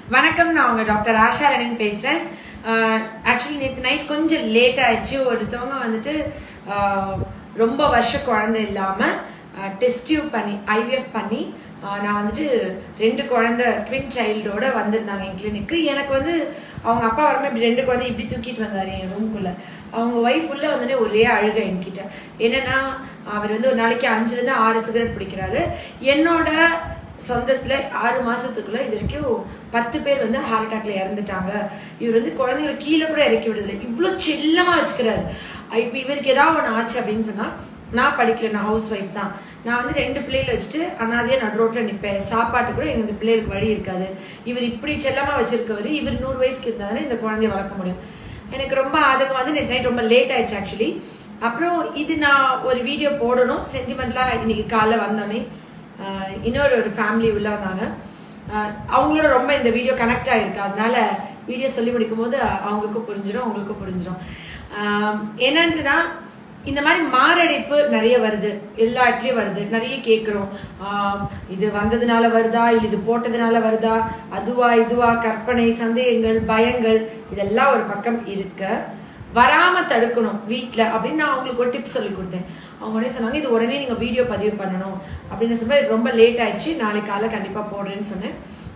வணக்கம் நான் உங்க டாக்டர் ஆஷா லெனின் பேசுறேன் ஆக்சுவலி நேற்று நைட் கொஞ்சம் லேட் ஆயிடுச்சு ஒருத்தவங்க வந்துட்டு ஆஹ், ரொம்ப வருஷ குழந்தை இல்லாம டெஸ்ட் டியூப் பண்ணி ஐவிஎஃப் பண்ணி ஆஹ், நான் வந்துட்டு ரெண்டு குழந்தை ட்வின் சைல்டோட வந்திருந்தாங்க என் கிளினிக்கு எனக்கு வந்து அவங்க அப்பா வரமே இப்படி ரெண்டு குழந்தை இப்படி தூக்கிட்டு வந்தாரு என் ரூம்குள்ள அவங்க ஒய்ஃப் உள்ள வந்துட்டு ஒரே அழுகை என்கிட்ட என்னன்னா அவர் வந்து ஒரு நாளைக்கு அஞ்சுல இருந்து ஆறு சிகரெட் பிடிக்கிறாரு என்னோட சொந்தத்துல ஆறு மாசத்துக்குள்ள இது வரைக்கும் பத்து பேர் வந்து ஹார்ட் அட்டாக்ல இறந்துட்டாங்க இவர் வந்து குழந்தைகளை கீழே கூட இறக்கி விடுறதில்ல இவ்வளவு செல்லமா வச்சுக்கிறாரு இப்ப இவருக்கு ஏதாவது ஒண்ணு ஆச்சு அப்படின்னு சொன்னா நான் படிக்கல நான் ஹவுஸ் ஒய்ஃப் தான் நான் வந்து ரெண்டு பிள்ளைகளை வச்சுட்டு அனாதையா நடு ரோட்ல நிப்பேன் சாப்பாட்டு கூட எங்க பிள்ளைகளுக்கு வழி இருக்காது இவர் இப்படி செல்லமா வச்சிருக்கவர் இவர் நூறு வயசுக்கு இருந்தாலும் இந்த குழந்தைய வளர்க்க முடியும் எனக்கு ரொம்ப அதுக்கு வந்து நேற்று நைட் ரொம்ப லேட் ஆயிடுச்சு ஆக்சுவலி அப்புறம் இது நான் ஒரு வீடியோ போடணும் சென்டிமெண்ட்லா இன்னைக்கு காலைல வந்தோடனே ஆஹ் இன்னொரு ஒரு ஃபேமிலி உள்ள வந்தாங்க ஆஹ் அவங்களோட ரொம்ப இந்த வீடியோ கனெக்ட் ஆயிருக்கு அதனால வீடியோ சொல்லி முடிக்கும் போது அவங்களுக்கும் புரிஞ்சிடும் அவங்களுக்கும் புரிஞ்சிடும் ஆஹ் என்னன்ட்டுனா இந்த மாதிரி மாரடைப்பு நிறைய வருது எல்லா இடத்துலயும் வருது நிறைய கேட்குறோம் இது வந்ததுனால வருதா இல்லை இது போட்டதுனால வருதா அதுவா இதுவா கற்பனை சந்தேகங்கள் பயங்கள் இதெல்லாம் ஒரு பக்கம் இருக்க வராம தடுக்கணும் வீட்ல அப்படின்னு நான் அவங்களுக்கு ஒரு டிப்ஸ் சொல்லி கொடுத்தேன் அவங்க உடனே சொன்னாங்க இது உடனே நீங்க வீடியோ பதிவு பண்ணணும் அப்படின்னு சொன்னா ரொம்ப லேட் ஆயிடுச்சு நாளைக்கு காலைல கண்டிப்பா போடுறேன்னு சொன்னேன்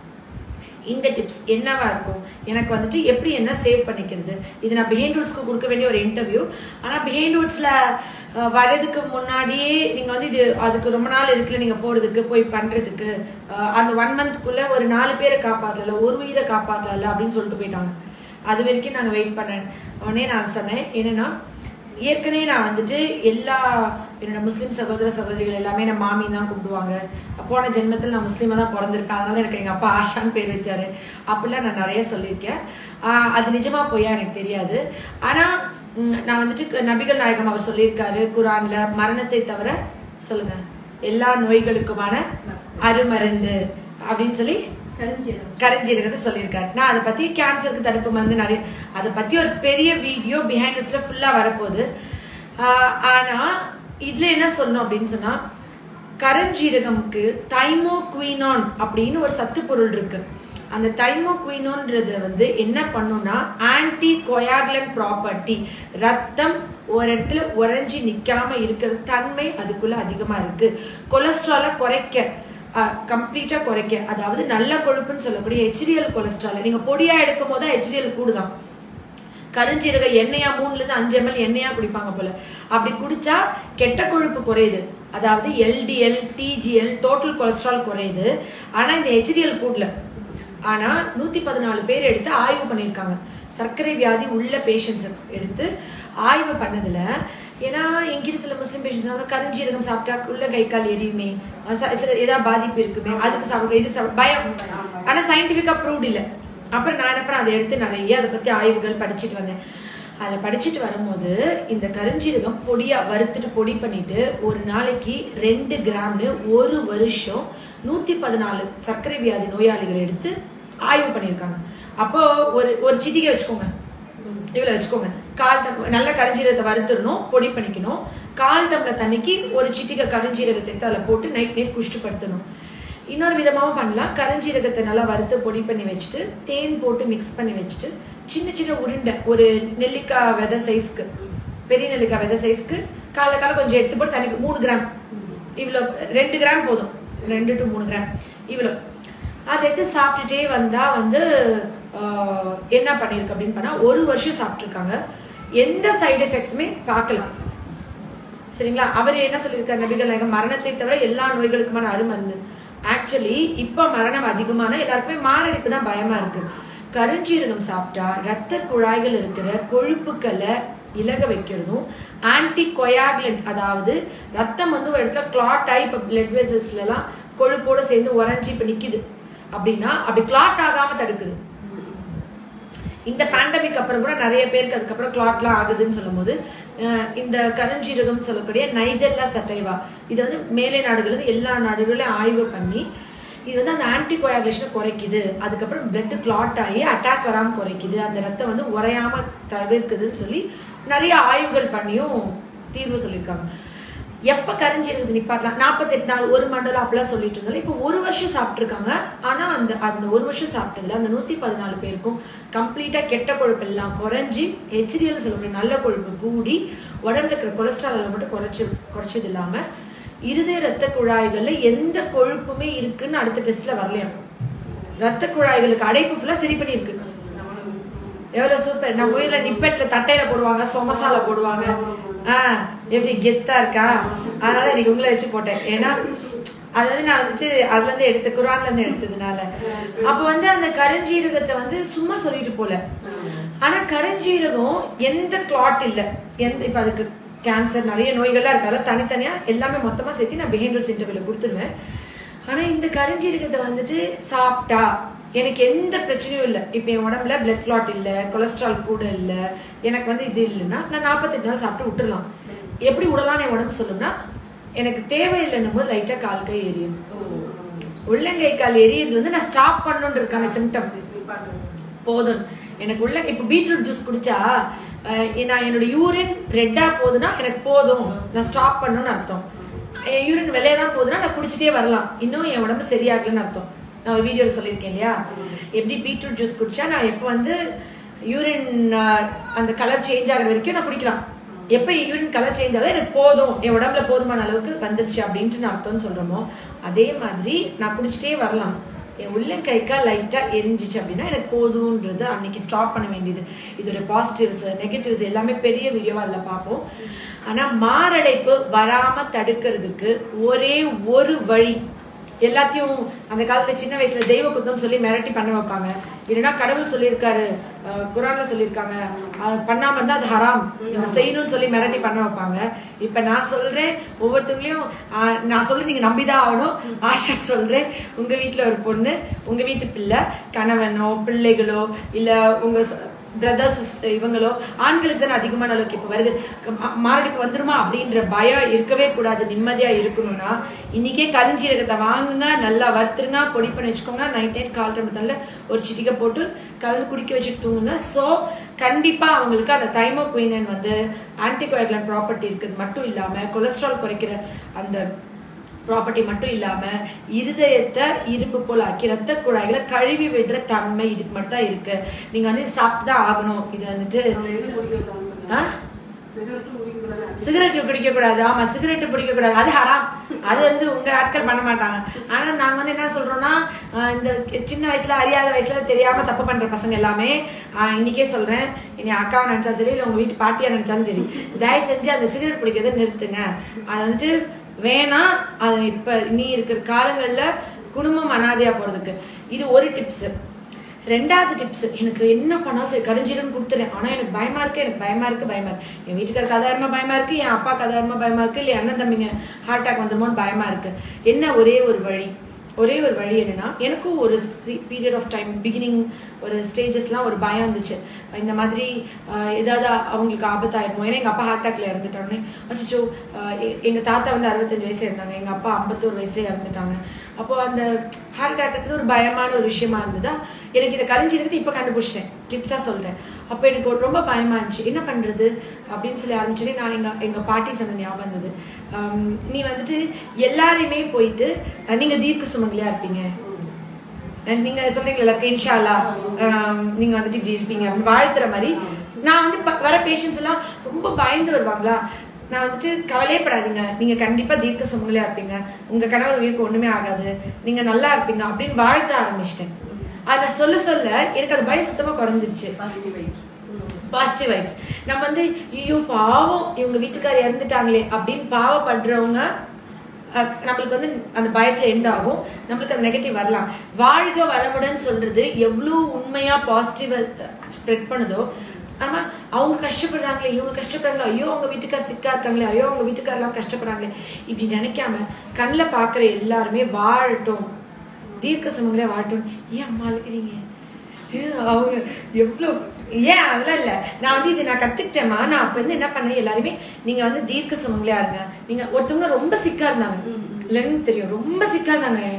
இந்த டிப்ஸ் என்னவா இருக்கும் எனக்கு வந்துட்டு எப்படி என்ன சேவ் பண்ணிக்கிறது இது நான் பிஹைண்ட் ரூட்ஸ்க்கு கொடுக்க வேண்டிய ஒரு இன்டர்வியூ ஆனா பிஹைண்ட் ரூட்ஸ்ல வர்றதுக்கு முன்னாடியே நீங்க வந்து இது அதுக்கு ரொம்ப நாள் இருக்குல்ல நீங்க போறதுக்கு போய் பண்றதுக்கு அஹ், அந்த ஒன் மந்த்க்குள்ள ஒரு நாலு பேரை காப்பாத்தல ஒரு உயிரை காப்பாத்தல அப்படின்னு சொல்லிட்டு போயிட்டாங்க அது வரைக்கும் நாங்க வெயிட் பண்ணேன் உடனே நான் சொன்னேன் என்னன்னா ஏற்கனவே நான் வந்துட்டு எல்லா என்னோட முஸ்லீம் சகோதர சகோதரிகள் எல்லாமே நான் மாமி தான் கூப்பிடுவாங்க போன ஜென்மத்தில் நான் முஸ்லீமாக தான் பிறந்திருப்பேன் அதனால எனக்கு எங்கள் அப்பா ஆஷான்னு பேர் வச்சாரு அப்படிலாம் நான் நிறைய சொல்லியிருக்கேன் ஆஹ் அது நிஜமா பொய்யா எனக்கு தெரியாது ஆனால் நான் வந்துட்டு நபிகள் நாயகம் அவர் சொல்லியிருக்காரு குரான்ல மரணத்தை தவிர சொல்லுங்க எல்லா நோய்களுக்குமான அருமருந்து அப்படின்னு சொல்லி கரைஞ்சிருக்கிறத சொல்லியிருக்காரு நான் அதை பத்தி கேன்சருக்கு தடுப்பு மருந்து நிறைய அதை பத்தி ஒரு பெரிய வீடியோ பிஹைண்ட்ஸ்ல ஃபுல்லா வரப்போகுது ஆஹ் ஆனா இதுல என்ன சொல்லணும் அப்படின்னு சொன்னா கருஞ்சீரகம்க்கு தைமோ குயினான் அப்படின்னு ஒரு சத்து பொருள் இருக்கு அந்த தைமோ குயினோன்றது வந்து என்ன பண்ணும்னா ஆன்டி கொயாகுலன் ப்ராப்பர்ட்டி ரத்தம் ஒரு இடத்துல உறைஞ்சி நிக்காம இருக்கிற தன்மை அதுக்குள்ள அதிகமா இருக்கு கொலஸ்ட்ராலை குறைக்க கம்ப்ளீட்டா குறைக்க அதாவது நல்ல கொழுப்புன்னு சொல்லக்கூடிய ஹெச்டிஎல் கொலஸ்ட்ரால் நீங்க பொடியா எடுக்கும் போது ஹெச்டிஎல் கூடுதான் கருஞ்சீரக எண்ணெயா மூணுல இருந்து அஞ்சு எம்எல் எண்ணெயா குடிப்பாங்க போல அப்படி குடிச்சா கெட்ட கொழுப்பு குறையுது அதாவது எல்டிஎல் டிஜிஎல் டோட்டல் கொலஸ்ட்ரால் குறையுது ஆனா இந்த ஹெச்டிஎல் கூடல ஆனா நூத்தி பதினாலு பேர் எடுத்து ஆய்வு பண்ணியிருக்காங்க சர்க்கரை வியாதி உள்ள பேஷண்ட்ஸ் எடுத்து ஆய்வு பண்ணதுல ஏன்னா எங்கிட்ட சில முஸ்லீம் பேஷண்ட்ஸ் கருஞ்சீரகம் சாப்பிட்டா உள்ள கை கால் எரியுமே அஹ் ச- சில ஏதாவது பாதிப்பு இருக்குமே அதுக்கு சாப்பிட இதுக்கு சாப்பிட பயம் ஆனா சயின்டிபிக்கா ப்ரூவ்ட் இல்லை அப்புறம் நான் என்ன பண்ணேன் அதை எடுத்து நிறைய அதை பத்தி ஆய்வுகள் படிச்சுட்டு வந்தேன் அதை படிச்சுட்டு வரும்போது இந்த கருஞ்சீரகம் பொடியா வறுத்துட்டு பொடி பண்ணிட்டு ஒரு நாளைக்கு ரெண்டு கிராம்னு ஒரு வருஷம் நூத்தி பதினாலு சர்க்கரை வியாதி நோயாளிகள் எடுத்து ஆய்வு பண்ணியிருக்காங்க அப்போ ஒரு ஒரு சிட்டிகை வச்சுக்கோங்க இவ்வளோ வச்சுக்கோங்க கால் டம் நல்ல கரிஞ்சீரகத்தை வறுத்துடணும் பொடி பண்ணிக்கணும் கால் டம்ளர் தண்ணிக்கு ஒரு சிட்டிகை கரிஞ்சீரகத்தை எடுத்து அதில் போட்டு நைட் நைட் குடிச்சிட்டு படுத்தணும் இன்னொரு விதமாகவும் பண்ணலாம் கரிஞ்சீரகத்தை நல்லா வறுத்து பொடி பண்ணி வச்சுட்டு தேன் போட்டு மிக்ஸ் பண்ணி வச்சுட்டு சின்ன சின்ன உருண்டை ஒரு நெல்லிக்காய் விதை சைஸ்க்கு பெரிய நெல்லிக்காய் விதை சைஸ்க்கு காலை காலை கொஞ்சம் எடுத்து போட்டு தண்ணி மூணு கிராம் இவ்வளோ ரெண்டு கிராம் போதும் ரெண்டு டு மூணு கிராம் இவ்வளோ அதை எடுத்து சாப்பிட்டுட்டே வந்தா வந்து ஆஹ், என்ன பண்ணிருக்கு அப்படின்னு பண்ணா ஒரு வருஷம் சாப்பிட்ருக்காங்க எந்த சைடு எஃபெக்ட்ஸுமே பார்க்கலாம் சரிங்களா அவர் என்ன சொல்லியிருக்காரு நபிகள் நாயகம் மரணத்தை தவிர எல்லா நோய்களுக்குமான அருமருந்து ஆக்சுவலி இப்ப மரணம் அதிகமான எல்லாருக்குமே மாரடைப்பு தான் பயமா இருக்கு கருஞ்சீரகம் சாப்பிட்டா ரத்த குழாய்கள் இருக்கிற கொழுப்புக்களை இலக வைக்கிறதும் ஆன்டி கொயாகுலண்ட் அதாவது ரத்தம் வந்து ஒரு இடத்துல கிளாட் ஆகி இப்போ பிளட் வெசல்ஸ்ல எல்லாம் கொழுப்போட சேர்ந்து உறைஞ்சி இப்ப நிக்குது அப்படின்னா அப்படி கிளாட் ஆகாம தடுக்குது இந்த பேண்டமிக் அப்புறம் கூட நிறைய பேருக்கு அதுக்கப்புறம் கிளாட்லாம் ஆகுதுன்னு சொல்லும்போது அஹ் இந்த கருஞ்சீரகம் சொல்லக்கூடிய நைஜெல்லா சட்டைவா இது வந்து மேலை நாடுகள் வந்து எல்லா நாடுகளிலும் ஆய்வு பண்ணி இது வந்து அந்த ஆன்டி கோயாகுலேஷனை குறைக்குது அதுக்கப்புறம் பிளட் கிளாட் ஆகி அட்டாக் வராம குறைக்குது அந்த ரத்தம் வந்து உறையாம தவிர்க்குதுன்னு சொல்லி நிறைய ஆய்வுகள் பண்ணியும் தீர்வு சொல்லியிருக்காங்க எப்ப கரைஞ்சிருக்குது நிப்பாட்டலாம் நாற்பத்தெட்டு நாள் ஒரு மண்டலம் அப்படிலாம் சொல்லிட்டு இருந்தாலும் இப்போ ஒரு வருஷம் சாப்பிட்ருக்காங்க ஆனா அந்த அந்த ஒரு வருஷம் சாப்பிட்டதுல அந்த நூத்தி பதினாலு பேருக்கும் கம்ப்ளீட்டா கெட்ட கொழுப்பு எல்லாம் குறைஞ்சி ஹெச்டிஎல் சொல்லக்கூடிய நல்ல கொழுப்பு கூடி உடம்புல இருக்கிற கொலஸ்ட்ரால் அளவு மட்டும் குறைச்சி குறைச்சது இல்லாம இருதய ரத்த குழாய்கள்ல எந்த கொழுப்புமே இருக்குன்னு அடுத்த டெஸ்ட்ல வரலையாம் ரத்த குழாய்களுக்கு அடைப்பு ஃபுல்லா சரி பண்ணியிருக்கு எவ்வளவு சூப்பர் நம்ம ஊர்ல நிப்பெட்ல தட்டையில போடுவாங்க சொமசால போடுவாங்க ஆஹ் எப்படி கெத்தா இருக்கா அதனால இன்னைக்கு உங்களை வச்சு போட்டேன் ஏன்னா அதாவது நான் வந்துட்டு அதுல இருந்து எடுத்த குரான்ல இருந்து எடுத்ததுனால அப்ப வந்து அந்த கருஞ்சீரகத்தை வந்து சும்மா சொல்லிட்டு போல ஆனா கருஞ்சீரகம் எந்த கிளாட் இல்ல எந்த இப்ப அதுக்கு கேன்சர் நிறைய நோய்கள்லாம் இருக்காது தனித்தனியா எல்லாமே மொத்தமா சேர்த்து நான் பிஹேவியர்ஸ் இன்டர்வியூல கொடுத்துருவேன் ஆனா இந்த கருஞ்சீரகத்தை வந்துட்டு சாப்பிட்டா எனக்கு எந்த பிரச்சனையும் இல்லை இப்போ என் உடம்புல பிளட் கிளாட் இல்லை கொலஸ்ட்ரால் கூட இல்லை எனக்கு வந்து இது இல்லைன்னா நான் நாற்பத்தெட்டு நாள் சாப்பிட்டு விட்டுறலாம் எப்படி விடலாம்னு என் உடம்பு சொல்லும்னா எனக்கு தேவையில்லைன்னும் போது லைட்டாக கால் கை எரியும் உள்ளங்கை கால் எரியறது வந்து நான் ஸ்டாப் பண்ணணுன்றதுக்கான சிம்டம் போதும் எனக்கு உள்ள இப்போ பீட்ரூட் ஜூஸ் குடிச்சா அஹ், நான் என்னோட யூரின் ரெட்டா போகுதுன்னா எனக்கு போதும் நான் ஸ்டாப் பண்ணணும்னு அர்த்தம் என் யூரின் வெளியே தான் போகுதுன்னா நான் குடிச்சிட்டே வரலாம் இன்னும் என் உடம்பு சரியாகலன்னு அர்த்தம் நான் ஒரு வீடியோவில் சொல்லியிருக்கேன் இல்லையா எப்படி பீட்ரூட் ஜூஸ் குடிச்சா நான் எப்போ வந்து யூரின் அந்த கலர் சேஞ்ச் ஆகிற வரைக்கும் நான் குடிக்கலாம் எப்போ யூரின் கலர் சேஞ்ச் ஆகுது எனக்கு போதும் என் உடம்புல போதுமான அளவுக்கு வந்துருச்சு அப்படின்ட்டு நான் அர்த்தம்னு சொல்கிறோமோ அதே மாதிரி நான் குடிச்சிட்டே வரலாம் என் உள்ளங்கைக்கா லைட்டாக எரிஞ்சிச்சு அப்படின்னா எனக்கு போதுன்றது அன்னைக்கு ஸ்டாப் பண்ண வேண்டியது இதோட பாசிட்டிவ்ஸ் நெகட்டிவ்ஸ் எல்லாமே பெரிய வீடியோவாக அதில் பார்ப்போம் ஆனால் மாரடைப்பு வராமல் தடுக்கிறதுக்கு ஒரே ஒரு வழி எல்லாத்தையும் அந்த காலத்துல சின்ன வயசுல தெய்வ குத்தம்னு சொல்லி மிரட்டி பண்ண வைப்பாங்க இல்லைன்னா கடவுள் சொல்லியிருக்காரு அஹ் குரான்ல சொல்லியிருக்காங்க அது பண்ணாம இருந்தா அது ஹராம் இவங்க செய்யணும்னு சொல்லி மிரட்டி பண்ண வைப்பாங்க இப்ப நான் சொல்றேன் ஒவ்வொருத்தவங்களையும் ஆஹ் நான் சொல்ல நீங்க நம்பிதான் ஆகணும் ஆஷா சொல்றேன் உங்க வீட்டுல ஒரு பொண்ணு உங்க வீட்டு பிள்ளை கணவனோ பிள்ளைகளோ இல்ல உங்க பிரதர்ஸ் இவங்களோ ஆண்களுக்கு தானே அதிகமான அளவுக்கு இப்போ வருது மா- மாரடைப்பு வந்துருமா அப்படின்ற பயம் இருக்கவே கூடாது நிம்மதியா இருக்கணும்னா இன்னைக்கே கருஞ்சீரகத்தை வாங்குங்க நல்லா வறுத்துருங்க பொடி பண்ணி வச்சுக்கோங்க நைட் நைட் கால் டம்பத்தில் ஒரு சிட்டிக்கை போட்டு கலந்து குடிக்க வச்சுட்டு தூங்குங்க ஸோ கண்டிப்பா அவங்களுக்கு அந்த தைமோகுயினன் வந்து ஆன்டிகோயகுலன் ப்ராப்பர்ட்டி இருக்குது மட்டும் இல்லாம கொலஸ்ட்ரால் குறைக்கிற அந்த ப்ராப்பர்ட்டி மட்டும் இல்லாம இருதயத்தை இரும்பு போல ஆக்கி ரத்த குழாய்களை கழுவி விடுற தன்மை இதுக்கு மட்டும் தான் இருக்கு நீங்க வந்து சாப்பிட்டு தான் ஆகணும் இது வந்துட்டு ஆ? சிகரெட் பிடிக்க கூடாது ஆமா சிகரெட் பிடிக்க கூடாது அது ஹராம் அது வந்து உங்க ஆட்கள் பண்ண மாட்டாங்க ஆனா நாங்க வந்து என்ன சொல்றோம்னா ஆஹ் இந்த சின்ன வயசுல அறியாத வயசுல தெரியாம தப்பு பண்ற பசங்க எல்லாமே ஆஹ் இன்னைக்கே சொல்றேன் இனி அக்காவை நினைச்சாலும் சரி இல்ல உங்க வீட்டு பாட்டியா நினைச்சாலும் சரி தயவு செஞ்சு அந்த சிகரெட் பிடிக்கிறத நிறுத்துங்க அது வந்துட்டு வேணாம் அது இப்ப நீ இருக்கிற காலங்கள்ல குடும்பம் அனாதையா போறதுக்கு இது ஒரு டிப்ஸ் ரெண்டாவது டிப்ஸ் எனக்கு என்ன பண்ணாலும் சரி கருஞ்சீரகம் கொடுத்துறேன் ஆனா எனக்கு பயமா இருக்கு எனக்கு பயமா இருக்கு பயமா இருக்கு என் வீட்டுக்காருக்கு அதாரமா பயமா இருக்கு என் அப்பா அதாரமா பயமா இருக்கு இல்ல அண்ணன் தம்பிங்க ஹார்ட் அட்டாக் வந்துருமோன்னு பயமா இருக்கு என்ன ஒரே ஒரு வழி ஒரே ஒரு வழி என்னன்னா எனக்கும் ஒரு பீரியட் ஆஃப் டைம் பிகினிங் ஒரு ஸ்டேஜஸ்லாம் ஒரு பயம் இருந்துச்சு இந்த மாதிரி ஆஹ், ஏதாவது அவங்களுக்கு ஆபத்தாயிருமோ ஏன்னா எங்கள் அப்பா ஹார்ட் அட்டாக்ல இறந்துட்டோன்னே அச்சோ எங்கள் தாத்தா வந்து அறுபத்தஞ்சு வயசுல இருந்தாங்க எங்கள் அப்பா ஐம்பத்தோரு வயசுல இறந்துட்டாங்க அப்போ அந்த ஹார்ட் அட்டாக்ன்றது ஒரு பயமான ஒரு விஷயமா இருந்ததா எனக்கு இதை கரைஞ்சிருக்கு இப்போ கண்டுபிடிச்சிட்டேன் டிப்ஸாக சொல்கிறேன் அப்போ எனக்கு ஒரு ரொம்ப பயமா இருந்துச்சு என்ன பண்ணுறது அப்படின்னு சொல்லி ஆரம்பிச்சோடனே நான் எங்கள் எங்கள் பாட்டி சொன்ன ஞாபகம் இருந்தது ஆம், நீ வந்துட்டு எல்லாரையுமே போயிட்டு அஹ், நீங்க தீர்க்க சுமங்கலியா இருப்பீங்க அஹ், நீங்க சொல்றீங்களா எல்லாருக்கும் இன்ஷா அல்லா ஆம், நீங்க வந்துட்டு இப்படி இருப்பீங்க அப்படின்னு வாழ்த்துற மாதிரி நான் வந்து ப- வர பேஷண்ட்ஸ் எல்லாம் ரொம்ப பயந்து வருவாங்களா நான் வந்துட்டு கவலையப்படாதீங்க நீங்க கண்டிப்பா தீர்க்க சுமங்கலியா இருப்பீங்க உங்க கணவர் உயிருக்கு ஒண்ணுமே ஆகாது நீங்க நல்லா இருப்பீங்க அப்படின்னு வாழ்த்த ஆரம்பிச்சிட்டேன் அதை சொல்ல சொல்ல எனக்கு அது பயம் சுத்தமா குறைஞ்சிருச்சு பாசிட்டிவ் வைப்ஸ் நம்ம வந்து ஐயோ பாவம் இவங்க வீட்டுக்கார் இறந்துட்டாங்களே அப்படின்னு பாவப்படுறவங்க அஹ், நம்மளுக்கு வந்து அந்த பயத்துல எண்ட் ஆகும் நம்மளுக்கு அந்த நெகட்டிவ் வரலாம் வாழ்க வளமுடன் சொல்றது எவ்வளோ உண்மையா பாசிட்டிவ் ஸ்ப்ரெட் பண்ணுதோ ஆமா அவங்க கஷ்டப்படுறாங்களே இவங்க கஷ்டப்படுறாங்களே ஐயோ அவங்க வீட்டுக்கார் சிக்கா இருக்காங்களே ஐயோ அவங்க வீட்டுக்காரெல்லாம் கஷ்டப்படுறாங்களே இப்படி நினைக்காம கண்ணில் பார்க்குற எல்லாருமே வாழட்டும் தீர்க்க சுமங்களே வாழட்டும் ஏன் அம்மா அழுகிறீங்க ஏன் அவங்க எவ்வளோ ஏன் அதெல்லாம் இல்லை நான் வந்து இது நான் கற்றுக்கிட்டேம்மா நான் அப்போ வந்து என்ன பண்ணேன் எல்லாருமே நீங்கள் வந்து தீர்க்க சுமங்கலியா இருங்க நீங்கள் ஒருத்தவங்க ரொம்ப சிக்கா இருந்தாங்க இல்லைன்னு தெரியும் ரொம்ப சிக்கா இருந்தாங்க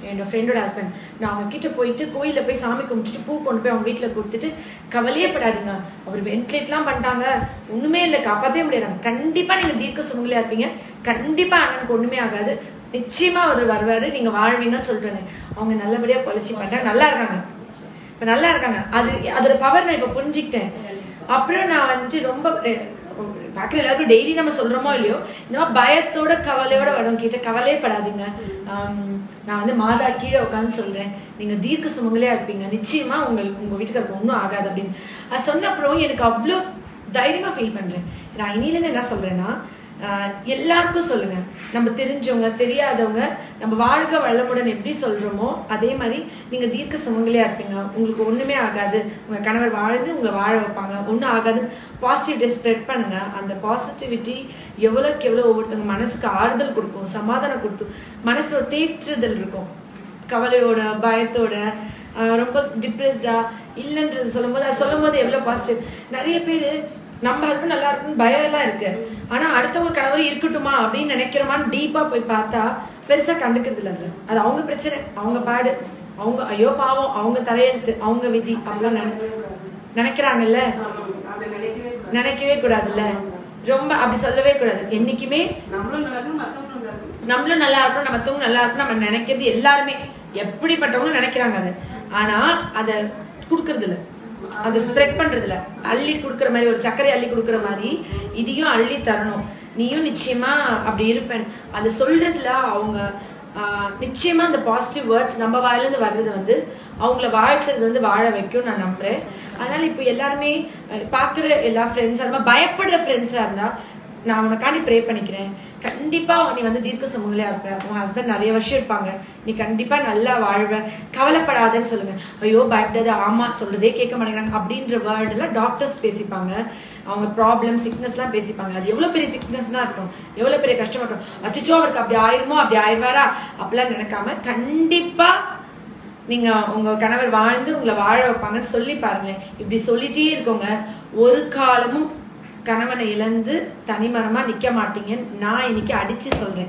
என்னோட ஃப்ரெண்டோட ஹஸ்பண்ட் நான் அவங்க கிட்ட போயிட்டு கோயிலில் போய் சாமி கும்பிட்டுட்டு பூ கொண்டு போய் அவங்க வீட்டில் கொடுத்துட்டு கவலையே படாதீங்க அவர் வென்டிலேட்லாம் பண்ணிட்டாங்க ஒன்றுமே இல்லை காப்பாற்றவே முடியாது கண்டிப்பாக நீங்கள் தீர்க்க சுமங்கலியாக இருப்பீங்க கண்டிப்பாக அண்ணனுக்கு ஒன்றுமே ஆகாது நிச்சயமா அவர் வருவாரு நீங்க வாழ்வீங்கன்னு சொல்லிட்டு வந்தேன் அவங்க நல்லபடியா பொழைச்சி பண்ணிட்டாங்க நல்லா இருக்காங்க இப்ப நல்லா இருக்காங்க அது அதோட பவர் நான் இப்ப புரிஞ்சுக்கிட்டேன் அப்புறம் நான் வந்துட்டு ரொம்ப பார்க்குற எல்லாருக்கும் டெய்லி நம்ம சொல்றோமோ இல்லையோ இந்த மாதிரி பயத்தோட கவலையோட வரும் கிட்ட கவலையே படாதீங்க ஆம், நான் வந்து மாதா கீழே உட்காந்து சொல்றேன் நீங்க தீர்க்க சுமங்கலியா இருப்பீங்க நிச்சயமா உங்களுக்கு உங்க வீட்டுக்காருக்கு ஒன்றும் ஆகாது அப்படின்னு அது சொன்ன அப்புறம் எனக்கு அவ்வளோ தைரியமா ஃபீல் பண்றேன் நான் இனியிலேருந்து என்ன சொல்றேன்னா ஆஹ் எல்லாருக்கும் சொல்லுங்க நம்ம தெரிஞ்சவங்க தெரியாதவங்க நம்ம வாழ்க வளமுடன் எப்படி சொல்றோமோ அதே மாதிரி நீங்க தீர்க்க சுமங்கலியா இருப்பீங்க உங்களுக்கு ஒண்ணுமே ஆகாது உங்க கணவர் வாழ்ந்து உங்களை வாழ வைப்பாங்க ஒன்றும் ஆகாது பாசிட்டிவிட்டி ஸ்ப்ரெட் பண்ணுங்க அந்த பாசிட்டிவிட்டி எவ்வளோக்கு எவ்வளோ ஒவ்வொருத்தவங்க மனசுக்கு ஆறுதல் கொடுக்கும் சமாதானம் கொடுக்கும் மனசுல ஒரு தேற்றுதல் இருக்கும் கவலையோட பயத்தோட ஆஹ் ரொம்ப டிப்ரெஸ்டா இல்லைன்றது சொல்லும்போது அது சொல்லும் போது எவ்வளோ பாசிட்டிவ் நிறைய பேர் நம்ம ஹஸ்பண்ட் நல்லா இருக்குன்னு பயம் எல்லாம் இருக்கு ஆனா அடுத்தவங்க கணவர் இருக்கட்டுமா அப்படின்னு நினைக்கிறோமான்னு டீப்பா போய் பார்த்தா பெருசா கண்டுக்கிறது இல்லை அதுல அது அவங்க பிரச்சனை அவங்க பாடு அவங்க ஐயோ பாவம் அவங்க தலையெழுத்து அவங்க விதி அப்படிலாம் நினை- நினைக்கிறாங்கல்ல அப்படி நினைக்கவே கூடாது. நினைக்கவே கூடாதுல்ல ரொம்ப அப்படி சொல்லவே கூடாது என்னைக்குமே நம்மளும் நல்லா இருக்கணும், மத்தவங்களும் நல்லா இருக்கணும். நம்மளும் நல்லா இருக்கணும் நம்ம மத்தவங்க நல்லா இருக்கணும் நம்ம நினைக்கிறது எல்லாருமே எப்படிப்பட்டவங்களும் நினைக்கிறாங்க அதை ஆனா அதை கொடுக்கறது இல்ல அதை ஸ்ப்ரெட் பண்றது இல்ல அள்ளி கொடுக்குற மாதிரி ஒரு சர்க்கரை அள்ளி கொடுக்குற மாதிரி இதையும் அள்ளி தரணும் நீயும் நிச்சயமா அப்படி இருப்பேன் அதை சொல்றதுல அவங்க ஆஹ், நிச்சயமா அந்த பாசிட்டிவ் வேர்ட்ஸ் நம்ம வாயிலிருந்து வர்றது வந்து அவங்கள வாழ்த்துறது வந்து வாழ வைக்கும் நான் நம்புறேன் அதனால இப்போ எல்லாருமே அஹ், பார்க்குற எல்லா ஃப்ரெண்ட்ஸ் அந்த மாதிரி பயப்படுற ஃப்ரெண்ட்ஸா இருந்தா நான் உனக்காண்டி ப்ரே பண்ணிக்கிறேன் கண்டிப்பா நீ வந்து தீர்க்க சுமங்கலியா இருப்ப உன் ஹஸ்பண்ட் நிறைய வருஷம் இருப்பாங்க நீ கண்டிப்பா நல்லா வாழ்வ கவலைப்படாதன்னு சொல்லுங்க ஐயோ பயப்படாத ஆமா சொல்றதே கேட்க மாட்டேங்கிறாங்க அப்படின்ற வேர்ட் எல்லாம் டாக்டர்ஸ் பேசிப்பாங்க அவங்க ப்ராப்ளம் சிக்னஸ்லாம் பேசிப்பாங்க அது எவ்வளவு பெரிய சிக்னஸ்னா இருக்கும் எவ்வளவு பெரிய கஷ்டமா இருக்கும் அச்சோ அவருக்கு அப்படி ஆயிருமோ அப்படி ஆயிடுவாரா அப்படிலாம் நினைக்காம கண்டிப்பா நீங்க உங்க கணவர் வாழ்ந்து உங்களை வாழ வைப்பாங்கன்னு சொல்லி பாருங்களேன் இப்படி சொல்லிட்டே இருக்கோங்க ஒரு காலமும் கணவனை இழந்து தனிமரமா நிக்க மாட்டீங்கன்னு நான் இன்னைக்கு அடிச்சு சொல்றேன்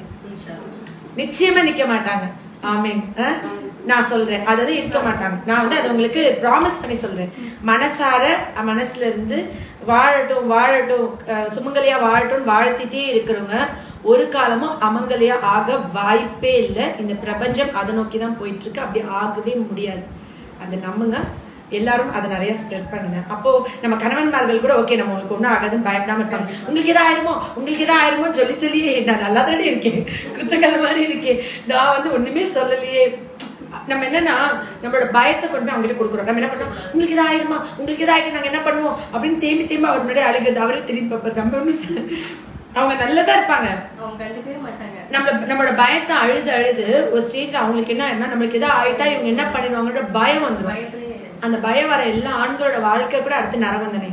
நிச்சயமா நிக்க மாட்டாங்க ஆமீன் அஹ்? நான் சொல்றேன் அதாவது இருக்க மாட்டாங்க நான் வந்து அதை உங்களுக்கு ப்ராமிஸ் பண்ணி சொல்றேன் மனசார அஹ், மனசுல இருந்து வாழட்டும் வாழட்டும் அஹ், சுமங்கலியா வாழட்டும் வாழ்த்திட்டே இருக்கிறவங்க ஒரு காலமும் அமங்கலியா ஆக வாய்ப்பே இல்லை இந்த பிரபஞ்சம் அதை நோக்கி தான் போயிட்டு இருக்கு அப்படி ஆகவே முடியாது அதை நம்புங்க எல்லாரும் அதை நிறைய ஸ்ப்ரெட் பண்ணுங்க அப்போ நம்ம கணவன்மார்கள் கூட ஓகே நம்ம உங்களுக்கு ஒன்றும் ஆகாதுன்னு பயப்படாம இருப்பாங்க உங்களுக்கு எதா ஆயிருமோ உங்களுக்கு எதா ஆயிருமோன்னு சொல்லி சொல்லியே நான் நல்லா தானே இருக்கேன் குத்தக்கல் மாதிரி இருக்கேன் நான் வந்து ஒண்ணுமே சொல்லலையே நம்ம என்னன்னா நம்மளோட பயத்தை கொண்டு போய் அவங்ககிட்ட கொடுக்குறோம் நம்ம என்ன பண்ணோம் உங்களுக்கு எதா ஆயிருமா உங்களுக்கு எதா ஆயிட்டு நாங்க என்ன பண்ணுவோம் அப்படின்னு தேம்பி தேம்பி அவர் முன்னாடி அழுகிறது அவரே திரும்பி பார்ப்பாரு நம்ம ஒண்ணும் அவங்க நல்லதா இருப்பாங்க அவங்க கண்டுக்கவே மாட்டாங்க நம்மள நம்மளோட பயத்தை அழுது அழுது ஒரு ஸ்டேஜ்ல அவங்களுக்கு என்ன ஆயிரும்னா நம்மளுக்கு எதாவது ஆயிட்டா இவங்க என்ன பண்ணிடுவாங்கன்ற பயம் வந்துடும் பயத்திலேயே அந்த பயம் வர எல்லா ஆண்களோட வாழ்க்கை கூட அடுத்து நரவந்தனே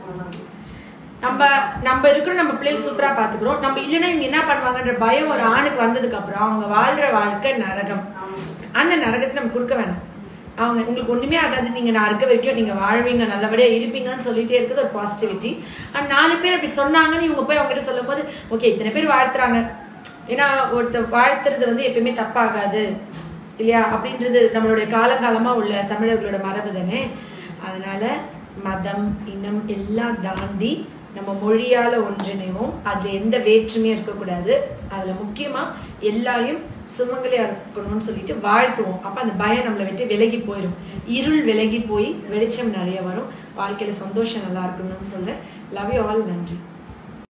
நம்ம நம்ம இருக்கிறோம் நம்ம பிள்ளைகள் சூப்பரா பாத்துக்கிறோம் நம்ம இல்லைன்னா இவங்க என்ன பண்ணுவாங்கன்ற பயம் ஒரு ஆணுக்கு வந்ததுக்கு அப்புறம் அவங்க வாழ்ற வாழ்க்கை நரகம் அந்த நரகத்தை நம்ம கொடுக்க வேணாம் அவங்க உங்களுக்கு ஒண்ணுமே ஆகாது நீங்க நான் இருக்க வரைக்கும் நீங்க வாழ்வீங்க நல்லபடியா இருப்பீங்கன்னு சொல்லிட்டே இருக்குது ஒரு பாசிட்டிவிட்டி அண்ட் நாலு பேர் அப்படி சொன்னாங்கன்னு இவங்க போய் அவங்ககிட்ட சொல்லும் போது ஓகே இத்தனை பேர் வாழ்த்துறாங்க ஏன்னா ஒருத்தர் வாழ்த்துறது வந்து எப்பயுமே தப்பாகாது இல்லையா அப்படின்றது நம்மளுடைய காலகாலமா உள்ள தமிழர்களோட மரபு தானே அதனால மதம் இனம் எல்லாம் தாண்டி நம்ம மொழியால ஒன்றிணைவோம் அதுல எந்த வேற்றுமையும் இருக்கக்கூடாது அதுல முக்கியமா எல்லாரையும் சுமங்கலியா இருக்கணும்னு சொல்லிட்டு வாழ்த்துவோம் அப்ப அந்த பயம் நம்மளை விட்டு விலகி போயிடும் இருள் விலகி போய் வெளிச்சம் நிறைய வரும் வாழ்க்கையில சந்தோஷம் நல்லா இருக்கணும்னு சொல்றேன் லவ் யூ ஆல் நன்றி